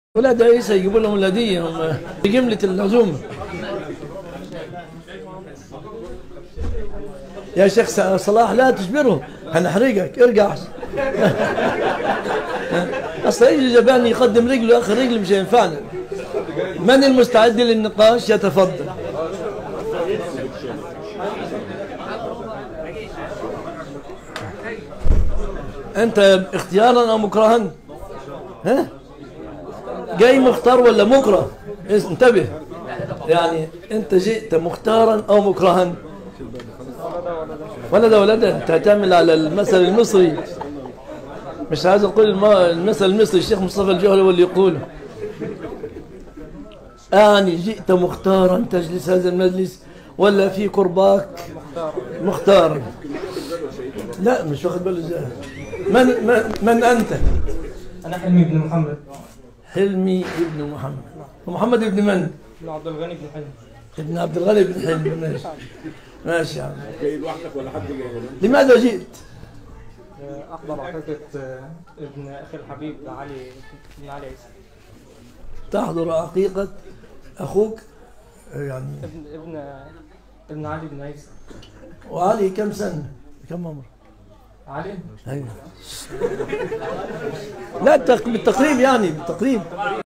ولاد عيسى يجيبوا لهم الهدية هم بجملة العزومة يا شيخ صلاح لا تجبرهم هنحرقك ارجع احسن اصلا يجي جبان يقدم رجله اخر رجل مش هينفعنا من المستعد للنقاش يتفضل انت اختيارا او مكرها ها جاي مختار ولا مكره انتبه يعني انت جئت مختارا او مكرها ولا ده ولا ده انت هتعمل على المثل المصري مش عايز اقول الم- المثل المصري الشيخ مصطفى الجوهري هو اللي يقوله أعني جئت مختارا تجلس هذا المجلس ولا في قرباك مختارا لا مش واخد باله ازاي من, من, من أنت أنا حلمي بن محمد حلمي ابن محمد ومحمد ابن من بن عبد الغني بن حلمي ابن عبد الغني بن حلمي ماشي ماشي يا عم جاي لوحدك ولا حد جاي هنا؟ لماذا جئت آه، أحضر عقيدة آه، ابن أخي الحبيب علي بن علي عيسى تحضر عقيقة أخوك يعني ابن ابن ابن علي بن عيسى وعلي كم سنة كم عمره علي أيوة. لا التق- بالتقريب يعني بالتقريب